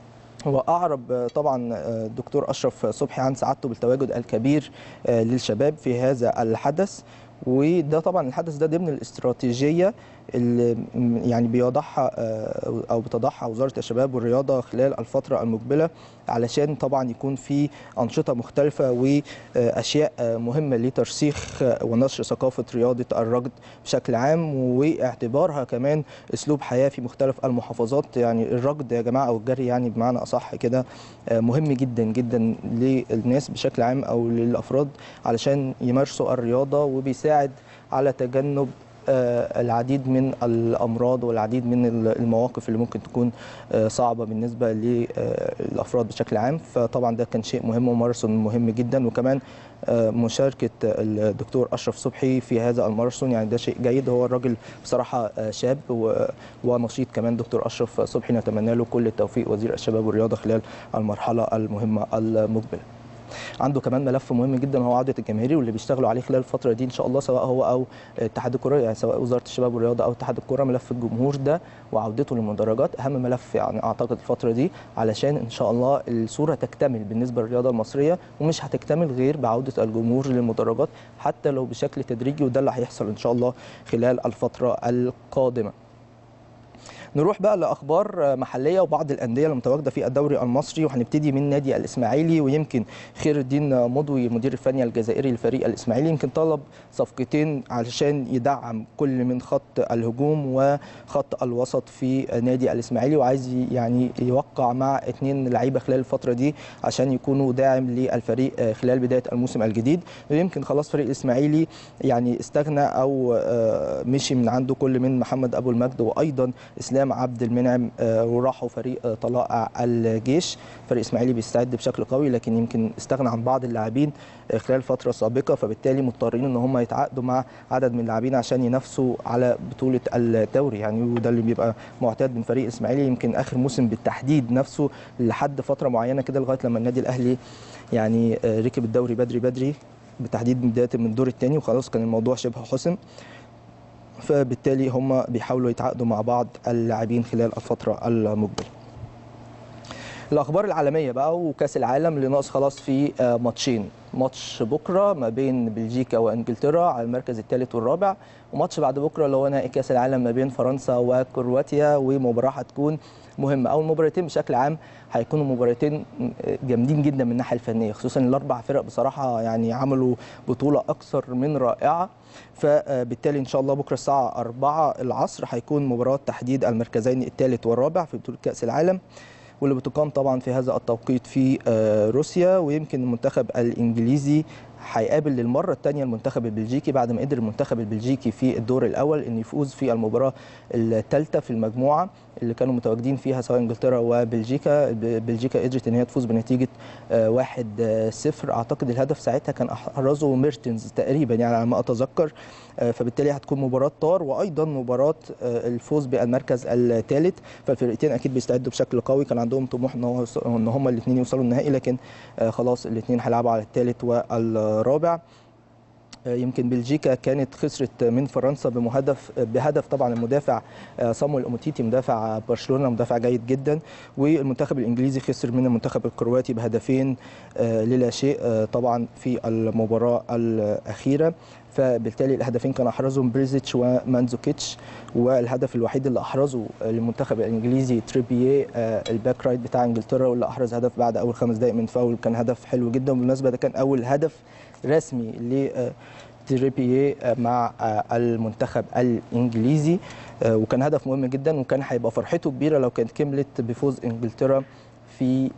Speaker 1: واعرب طبعا الدكتور اشرف صبحي عن سعادته بالتواجد الكبير للشباب في هذا الحدث وده طبعا الحدث ده ضمن الاستراتيجيه اللي يعني بيوضعها او بتضعها وزاره الشباب والرياضه خلال الفتره المقبله علشان طبعا يكون في انشطه مختلفه واشياء مهمه لترسيخ ونشر ثقافه رياضه الركض بشكل عام واعتبارها كمان اسلوب حياه في مختلف المحافظات يعني الركض يا جماعه او الجري يعني بمعنى اصح كده مهم جدا جدا للناس بشكل عام او للافراد علشان يمارسوا الرياضه وبيساعد على تجنب العديد من الامراض والعديد من المواقف اللي ممكن تكون صعبه بالنسبه للافراد بشكل عام فطبعا ده كان شيء مهم وماراثون مهم جدا وكمان مشاركه الدكتور اشرف صبحي في هذا الماراثون يعني ده شيء جيد هو الراجل بصراحه شاب ونشيط كمان دكتور اشرف صبحي نتمنى له كل التوفيق وزير الشباب والرياضه خلال المرحله المهمه المقبله عنده كمان ملف مهم جدا هو عوده الجماهيري واللي بيشتغلوا عليه خلال الفتره دي ان شاء الله سواء هو او اتحاد الكره يعني سواء وزاره الشباب والرياضه او اتحاد الكره ملف الجمهور ده وعودته للمدرجات اهم ملف يعني اعتقد الفتره دي علشان ان شاء الله الصوره تكتمل بالنسبه للرياضه المصريه ومش هتكتمل غير بعوده الجمهور للمدرجات حتى لو بشكل تدريجي وده اللي هيحصل ان شاء الله خلال الفتره القادمه نروح بقى لاخبار محليه وبعض الانديه المتواجده في الدوري المصري وهنبتدي من نادي الاسماعيلي ويمكن خير الدين مضوي المدير الفني الجزائري للفريق الاسماعيلي يمكن طلب صفقتين علشان يدعم كل من خط الهجوم وخط الوسط في نادي الاسماعيلي وعايز يعني يوقع مع اثنين لعيبه خلال الفتره دي عشان يكونوا داعم للفريق خلال بدايه الموسم الجديد ويمكن خلاص فريق الاسماعيلي يعني استغنى او مشي من عنده كل من محمد ابو المجد وايضا اسلام عبد المنعم وراحوا فريق طلائع الجيش فريق اسماعيلي بيستعد بشكل قوي لكن يمكن استغنى عن بعض اللاعبين خلال فتره سابقه فبالتالي مضطرين ان هم يتعاقدوا مع عدد من اللاعبين عشان ينافسوا على بطوله الدوري يعني وده اللي بيبقى معتاد من فريق الاسماعيلي يمكن اخر موسم بالتحديد نفسه لحد فتره معينه كده لغايه لما النادي الاهلي يعني ركب الدوري بدري بدري بالتحديد من بدايه من الدور الثاني وخلاص كان الموضوع شبه حسم فبالتالي هم بيحاولوا يتعاقدوا مع بعض اللاعبين خلال الفتره المقبله الاخبار العالميه بقى وكاس العالم اللي ناقص خلاص في ماتشين ماتش بكره ما بين بلجيكا وانجلترا على المركز الثالث والرابع وماتش بعد بكره اللي هو نهائي كاس العالم ما بين فرنسا وكرواتيا ومباراه هتكون مهمه او المباراتين بشكل عام هيكونوا مباراتين جامدين جدا من الناحيه الفنيه خصوصا الاربع فرق بصراحه يعني عملوا بطوله اكثر من رائعه فبالتالي ان شاء الله بكره الساعه 4 العصر هيكون مباراه تحديد المركزين الثالث والرابع في بطوله كاس العالم واللي بتقام طبعا في هذا التوقيت في روسيا ويمكن المنتخب الانجليزي هيقابل للمره الثانيه المنتخب البلجيكي بعد ما قدر المنتخب البلجيكي في الدور الاول ان يفوز في المباراه الثالثه في المجموعه اللي كانوا متواجدين فيها سواء انجلترا وبلجيكا بلجيكا قدرت ان هي تفوز بنتيجه 1-0 اعتقد الهدف ساعتها كان احرزه ميرتنز تقريبا يعني على ما اتذكر فبالتالي هتكون مباراه طار وايضا مباراه الفوز بالمركز الثالث فالفرقتين اكيد بيستعدوا بشكل قوي كان عندهم طموح ان هو ان هم الاثنين يوصلوا النهائي لكن خلاص الاثنين هيلعبوا على الثالث والرابع يمكن بلجيكا كانت خسرت من فرنسا بمهدف بهدف طبعا المدافع صامويل اوموتيتي مدافع برشلونه مدافع جيد جدا والمنتخب الانجليزي خسر من المنتخب الكرواتي بهدفين للا شيء طبعا في المباراه الاخيره فبالتالي الهدفين كان احرزهم بريزيتش ومانزوكيتش والهدف الوحيد اللي احرزه للمنتخب الانجليزي تريبيه الباك رايت بتاع انجلترا واللي احرز هدف بعد اول خمس دقائق من فاول كان هدف حلو جدا بالمناسبه ده كان اول هدف رسمي ل تريبيه مع المنتخب الانجليزي وكان هدف مهم جدا وكان هيبقى فرحته كبيره لو كانت كملت بفوز انجلترا في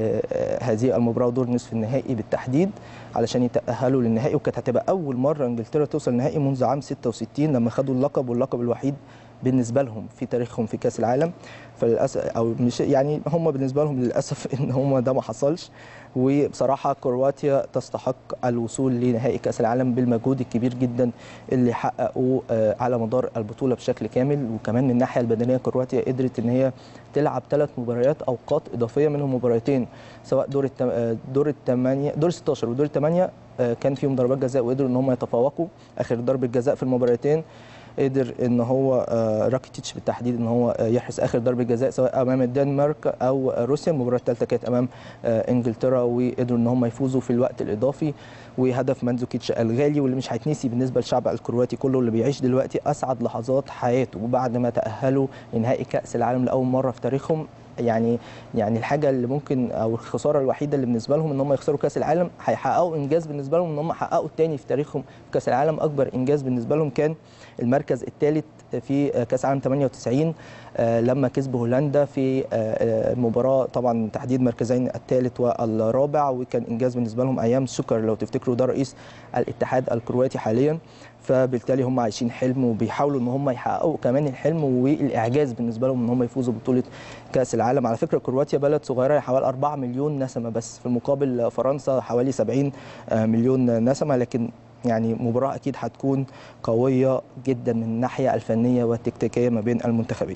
Speaker 1: هذه المباراه ودور نصف النهائي بالتحديد علشان يتاهلوا للنهائي وكانت هتبقى اول مره انجلترا توصل النهائي منذ عام 66 لما خدوا اللقب واللقب الوحيد بالنسبه لهم في تاريخهم في كاس العالم فللاسف او مش يعني هم بالنسبه لهم للاسف ان هم ده ما حصلش وبصراحه كرواتيا تستحق الوصول لنهائي كاس العالم بالمجهود الكبير جدا اللي حققوه على مدار البطوله بشكل كامل وكمان من الناحيه البدنيه كرواتيا قدرت ان هي تلعب ثلاث مباريات اوقات اضافيه منهم مباراتين سواء دور التم... دور الثمانيه دور 16 ودور الثمانيه كان فيهم ضربات جزاء وقدروا ان هم يتفوقوا اخر ضربه جزاء في المباراتين قدر ان هو آه، راكيتيتش بالتحديد ان هو آه، يحرز اخر ضربه جزاء سواء امام الدنمارك او آه، روسيا المباراه الثالثه كانت امام آه، انجلترا وقدروا ان هم يفوزوا في الوقت الاضافي وهدف مانزوكيتش الغالي واللي مش هيتنسي بالنسبه للشعب الكرواتي كله اللي بيعيش دلوقتي اسعد لحظات حياته بعد ما تاهلوا لنهائي كاس العالم لاول مره في تاريخهم يعني يعني الحاجه اللي ممكن او الخساره الوحيده اللي بالنسبه لهم ان هم يخسروا كاس العالم هيحققوا انجاز بالنسبه لهم ان هم حققوا الثاني في تاريخهم في كاس العالم اكبر انجاز بالنسبه لهم كان المركز الثالث في كاس العالم 98 آه، لما كسبوا هولندا في آه، آه، المباراه طبعا تحديد مركزين الثالث والرابع وكان انجاز بالنسبه لهم ايام سكر لو تفتكروا ده رئيس الاتحاد الكرواتي حاليا فبالتالي هم عايشين حلم وبيحاولوا ان هم يحققوا كمان الحلم والاعجاز بالنسبه لهم ان هم يفوزوا ببطوله كاس العالم على فكره كرواتيا بلد صغيره حوالي 4 مليون نسمه بس في المقابل فرنسا حوالي 70 مليون نسمه لكن يعني مباراه اكيد هتكون قويه جدا من الناحيه الفنيه والتكتيكيه ما بين المنتخبين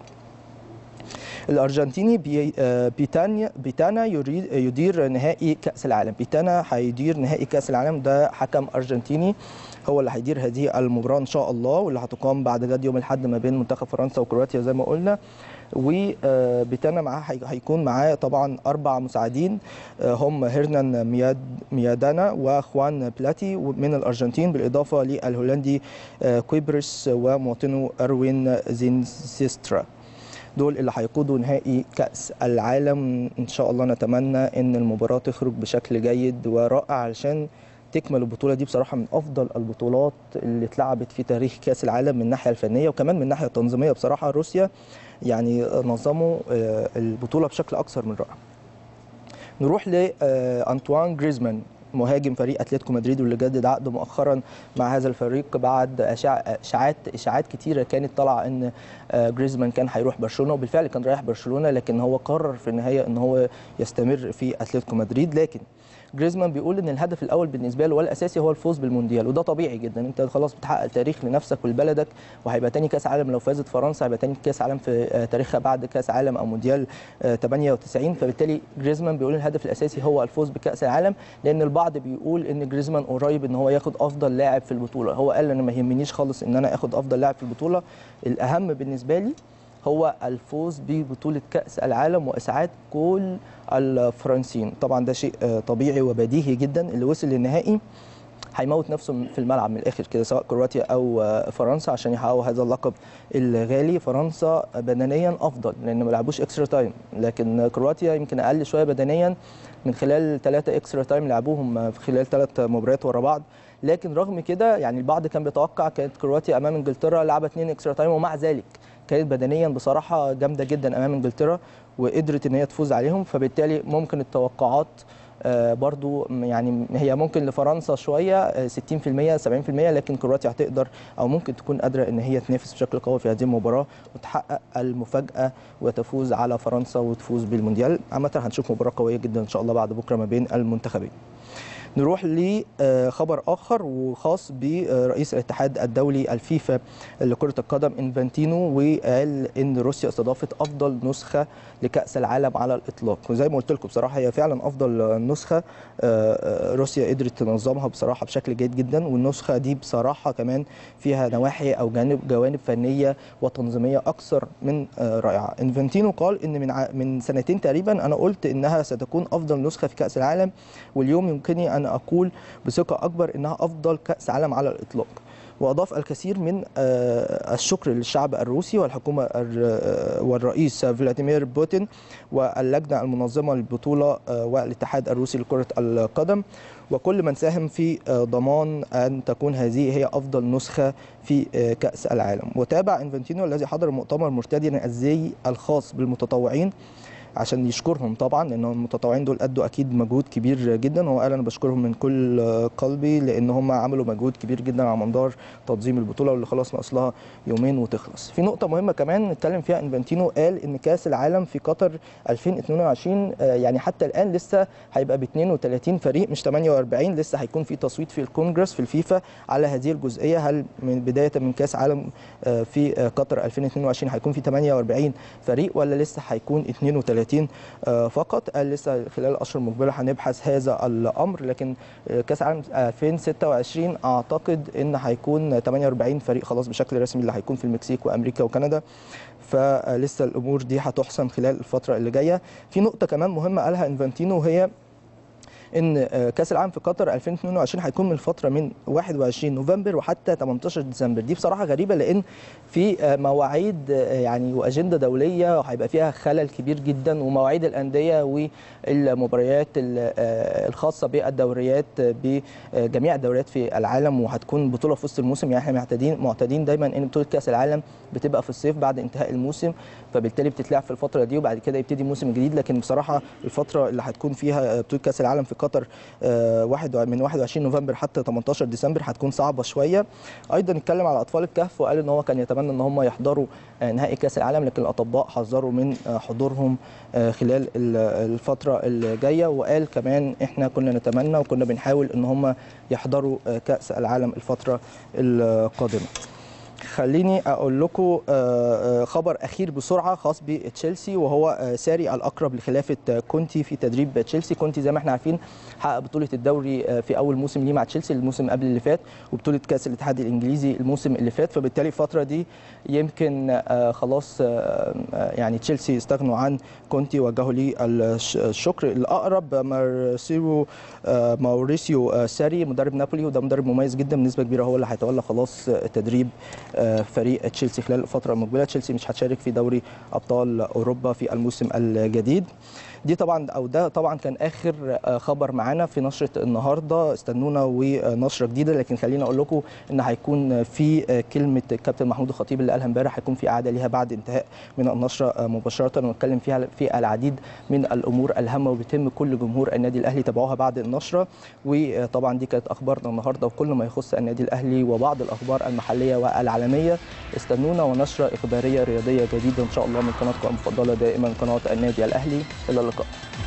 Speaker 1: الارجنتيني بي آه، بيتانيا بيتانا يريد يدير نهائي كاس العالم بيتانا هيدير نهائي كاس العالم ده حكم ارجنتيني هو اللي هيدير هذه المباراه ان شاء الله واللي هتقام بعد غد يوم الاحد ما بين منتخب فرنسا وكرواتيا زي ما قلنا وبيتانا معاه هي- هيكون معاه طبعا اربع مساعدين آه، هم هيرنان مياد ميادانا واخوان بلاتي من الارجنتين بالاضافه للهولندي آه، كويبرس ومواطنه اروين زينسيسترا دول اللي هيقودوا نهائي كأس العالم إن شاء الله نتمنى إن المباراة تخرج بشكل جيد ورائع علشان تكمل البطولة دي بصراحة من أفضل البطولات اللي اتلعبت في تاريخ كأس العالم من الناحية الفنية وكمان من الناحية التنظيمية بصراحة روسيا يعني نظموا آه، البطولة بشكل أكثر من رائع نروح لأنطوان جريزمان مهاجم فريق اتلتيكو مدريد واللي جدد عقده مؤخرا مع هذا الفريق بعد أشاع- اشاعات اشاعات كتيره كانت طالعه ان آه، جريزمان كان هيروح برشلونه وبالفعل كان رايح برشلونه لكن هو قرر في النهايه ان هو يستمر في اتلتيكو مدريد لكن جريزمان بيقول ان الهدف الاول بالنسبه له والاساسي هو الفوز بالمونديال وده طبيعي جدا انت خلاص بتحقق تاريخ لنفسك ولبلدك وهيبقى تاني كاس عالم لو فازت فرنسا هيبقى تاني كاس عالم في آه، تاريخها بعد كاس عالم او مونديال آه، 98 فبالتالي جريزمان بيقول الهدف الاساسي هو الفوز بكاس العالم لان البعض بيقول ان جريزمان قريب ان هو ياخد افضل لاعب في البطوله هو قال انا ما يهمنيش خالص ان انا اخد افضل لاعب في البطوله الاهم بالنسبه لي هو الفوز ببطولة كأس العالم وإسعاد كل الفرنسيين طبعا ده شيء آه، طبيعي وبديهي جدا اللي وصل للنهائي هيموت نفسه في الملعب من الاخر كده سواء كرواتيا او آه، فرنسا عشان يحققوا هذا اللقب الغالي فرنسا بدنيا افضل لان ما لعبوش اكسترا تايم لكن كرواتيا يمكن اقل شويه بدنيا من خلال ثلاثه اكسترا تايم لعبوهم في خلال ثلاث مباريات ورا بعض لكن رغم كده يعني البعض كان بيتوقع كانت كرواتيا امام انجلترا لعبه اثنين اكسترا تايم ومع ذلك كانت بدنيا بصراحه جامده جدا امام انجلترا وقدرت ان هي تفوز عليهم فبالتالي ممكن التوقعات آه، برضو يعني هي ممكن لفرنسا شويه آه، 60% 70% لكن كرواتيا هتقدر او ممكن تكون قادره ان هي تنافس بشكل قوي في هذه المباراه وتحقق المفاجاه وتفوز على فرنسا وتفوز بالمونديال عامه هنشوف مباراه قويه جدا ان شاء الله بعد بكره ما بين المنتخبين نروح لخبر اخر وخاص برئيس الاتحاد الدولي الفيفا لكره القدم انفانتينو وقال ان روسيا استضافت افضل نسخه لكاس العالم على الاطلاق وزي ما قلت لكم بصراحه هي فعلا افضل نسخه آه، روسيا قدرت تنظمها بصراحه بشكل جيد جدا والنسخه دي بصراحه كمان فيها نواحي او جانب جوانب فنيه وتنظيميه اكثر من آه، رائعه انفانتينو قال ان من ع- من سنتين تقريبا انا قلت انها ستكون افضل نسخه في كاس العالم واليوم يمكنني ان اقول بثقه اكبر انها افضل كاس عالم على الاطلاق واضاف الكثير من آه، الشكر للشعب الروسي والحكومه الر- آه، والرئيس فلاديمير بوتين واللجنه المنظمه للبطوله آه، والاتحاد الروسي لكره القدم وكل من ساهم في آه، ضمان ان تكون هذه هي افضل نسخه في آه، كاس العالم وتابع انفنتينو الذي حضر المؤتمر مرتديا الزي الخاص بالمتطوعين عشان يشكرهم طبعا لان المتطوعين دول ادوا اكيد مجهود كبير جدا هو قال انا بشكرهم من كل قلبي لان هم عملوا مجهود كبير جدا على مدار تنظيم البطوله واللي خلاص ناقص لها يومين وتخلص في نقطه مهمه كمان نتكلم فيها انفانتينو قال ان كاس العالم في قطر 2022 آه، يعني حتى الان لسه هيبقى ب 32 فريق مش 48 لسه هيكون في تصويت في الكونجرس في الفيفا على هذه الجزئيه هل من بدايه من كاس عالم آه، في آه، قطر 2022 هيكون في 48 فريق ولا لسه هيكون 32 30 فقط قال لسه خلال الاشهر المقبله هنبحث هذا الامر لكن كاس العالم 2026 اعتقد ان هيكون 48 فريق خلاص بشكل رسمي اللي هيكون في المكسيك وامريكا وكندا فلسه الامور دي هتحسم خلال الفتره اللي جايه في نقطه كمان مهمه قالها انفانتينو وهي ان كاس العالم في قطر 2022 هيكون من الفتره من 21 نوفمبر وحتى 18 ديسمبر دي بصراحه غريبه لان في مواعيد يعني واجنده دوليه هيبقى فيها خلل كبير جدا ومواعيد الانديه والمباريات الخاصه بالدوريات بجميع الدوريات في العالم وهتكون بطوله في وسط الموسم يعني احنا معتادين معتادين دايما ان بطوله كاس العالم بتبقى في الصيف بعد انتهاء الموسم فبالتالي بتتلعب في الفتره دي وبعد كده يبتدي موسم جديد لكن بصراحه الفتره اللي هتكون فيها بطوله كاس العالم في قطر واحد من 21 نوفمبر حتى 18 ديسمبر هتكون صعبه شويه ايضا اتكلم على اطفال الكهف وقال ان هو كان يتمنى ان هم يحضروا نهائي كاس العالم لكن الاطباء حذروا من حضورهم خلال الفتره الجايه وقال كمان احنا كنا نتمنى وكنا بنحاول ان هم يحضروا كاس العالم الفتره القادمه خليني اقول لكم خبر اخير بسرعه خاص بتشيلسي وهو ساري الاقرب لخلافه كونتي في تدريب تشيلسي كونتي زي ما احنا عارفين حقق بطوله الدوري في اول موسم ليه مع تشيلسي الموسم قبل اللي فات وبطوله كاس الاتحاد الانجليزي الموسم اللي فات فبالتالي الفتره دي يمكن خلاص يعني تشيلسي استغنوا عن كونتي وجهوا لي الشكر الاقرب مارسيلو ماوريسيو ساري مدرب نابولي وده مدرب مميز جدا بنسبه كبيره هو اللي هيتولى خلاص تدريب فريق تشيلسي خلال الفتره المقبله تشيلسي مش هتشارك في دوري ابطال اوروبا في الموسم الجديد دي طبعا او ده طبعا كان اخر خبر معانا في نشره النهارده استنونا ونشره جديده لكن خليني اقول لكم ان هيكون في كلمه الكابتن محمود الخطيب اللي قالها امبارح هيكون في اعاده ليها بعد انتهاء من النشره مباشره ونتكلم فيها في العديد من الامور الهامه وبيتم كل جمهور النادي الاهلي تابعوها بعد النشره وطبعا دي كانت اخبارنا النهارده وكل ما يخص النادي الاهلي وبعض الاخبار المحليه والعالميه استنونا ونشره اخباريه رياضيه جديده ان شاء الله من قناتكم المفضله دائما قناه النادي الاهلي الى اللقاء